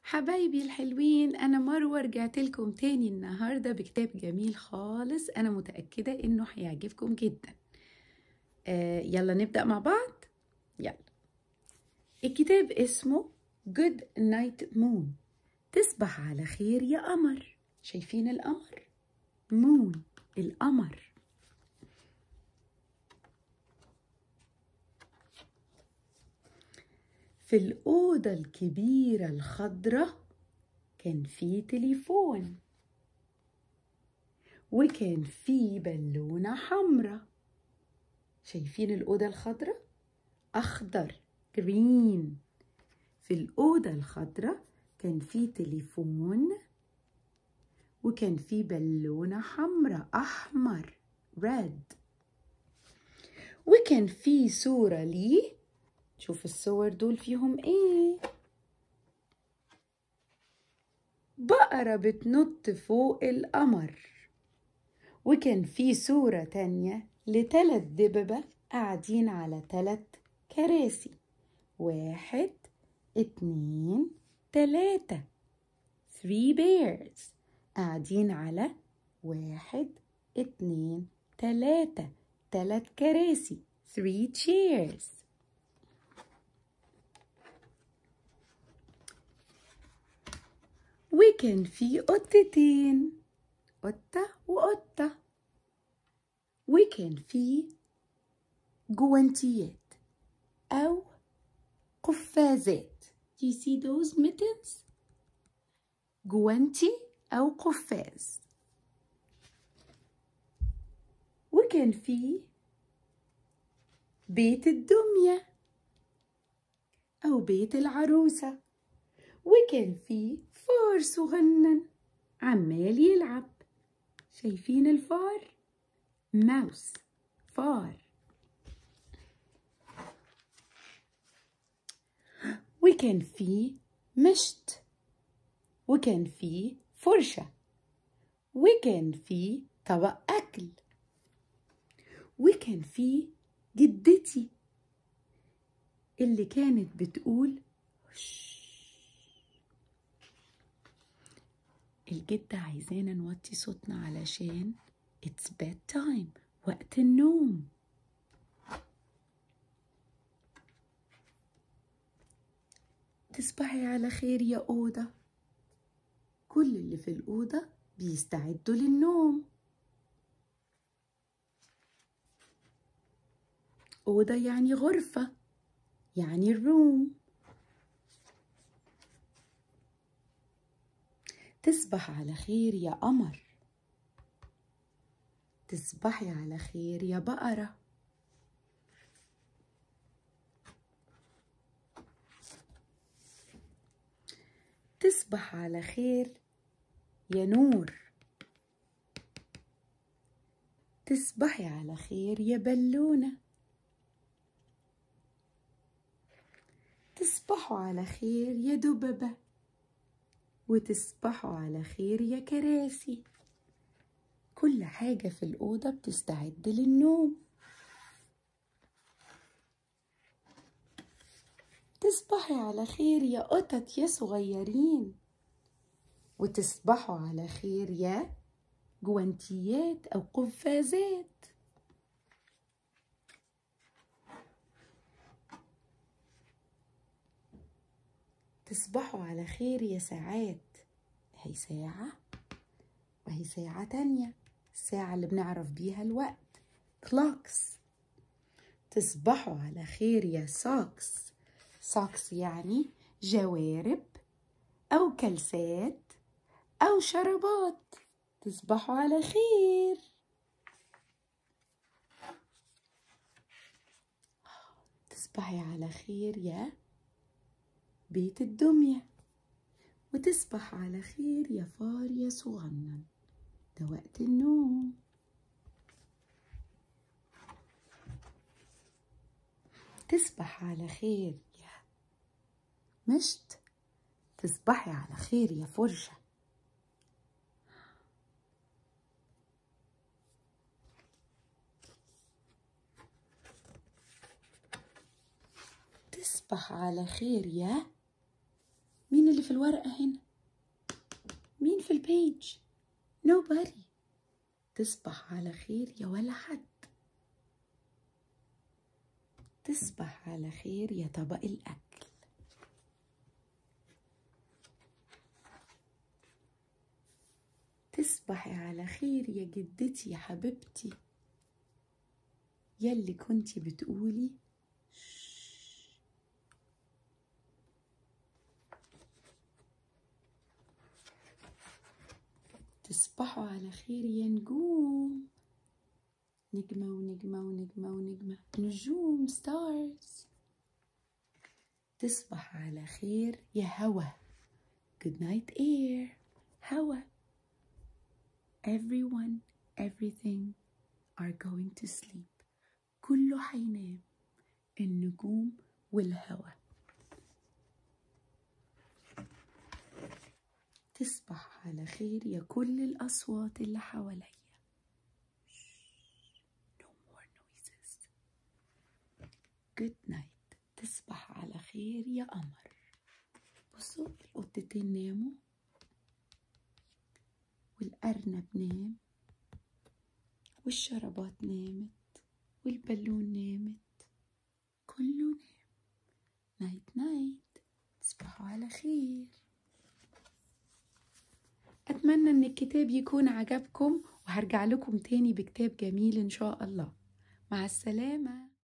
حبايبي الحلوين أنا مروة رجعت لكم تاني النهاردة بكتاب جميل خالص أنا متأكدة إنه هيعجبكم جدا آه يلا نبدأ مع بعض يلا الكتاب اسمه Good Night Moon تصبح على خير يا قمر شايفين القمر؟ مون القمر في الأوضة الكبيرة الخضرة كان في تليفون وكان في بالونة حمرة شايفين الأوضة الخضرة؟ أخضر جرين في الأوضة الخضرة كان في تليفون وكان في بالونة حمرة أحمر ريد وكان في صورة ليه شوف الصور دول فيهم ايه بقرة بتنط فوق القمر وكان في صورة تانية لتلات دببة قاعدين على تلات كراسي واحد اتنين تلاتة three bears قاعدين على واحد اتنين تلاتة تلات كراسي three chairs وكان في قطتين قطة وقطة وكان في جوانتيات أو قفازات Do you see those mittens? جوانتي أو قفاز وكان في بيت الدمية أو بيت العروسة وكان في فار صغنن عمال يلعب شايفين الفار ماوس فار وكان في مشط وكان في فرشة وكان في طبق أكل وكان في جدتي اللي كانت بتقول الجدة عايزانا نوطي صوتنا علشان it's bedtime وقت النوم تصبحي على خير يا أوضة كل اللي في الأوضة بيستعدوا للنوم أوضة يعني غرفة يعني الروم تصبح على خير يا قمر تصبحي على خير يا بقرة تصبح على خير يا نور تصبحي على خير يا بلونة تصبحوا على خير يا دببة وتصبحوا على خير يا كراسي كل حاجة في الأوضة بتستعد للنوم تصبحي على خير يا قطط يا صغيرين وتصبحوا على خير يا جوانتيات أو قفازات تصبحوا على خير يا ساعات هي ساعة وهي ساعة تانية الساعة اللي بنعرف بيها الوقت clocks تصبحوا على خير يا socks socks يعني جوارب أو كلسات أو شرابات تصبحوا على خير تصبحي على خير يا بيت الدمية وتصبح على خير يا فار يا صغنن ده وقت النوم تصبح على خير يا مشت تصبحي على خير يا فرشة تصبح على خير يا مين اللي في الورقة هنا مين في البيج nobody تصبح على خير يا ولا حد تصبح على خير يا طبق الأكل تصبحي على خير يا جدتي يا حبيبتي يلي كنتي بتقولي تصبحوا على خير يا نجوم نجمة ونجمة ونجمة ونجمة نجوم ستارز تصبح على خير يا هوا good night air هوا everyone everything are going to sleep كله حينام النجوم والهوا تصبح على خير يا كل الأصوات اللي حواليا no more noises good night تصبح على خير يا قمر بصوا القطتين ناموا والأرنب نام والشربات نامت والبالون نامت كله نام نايت نايت تصبحوا على خير أتمنى إن الكتاب يكون عجبكم وهرجع لكم تاني بكتاب جميل إن شاء الله مع السلامة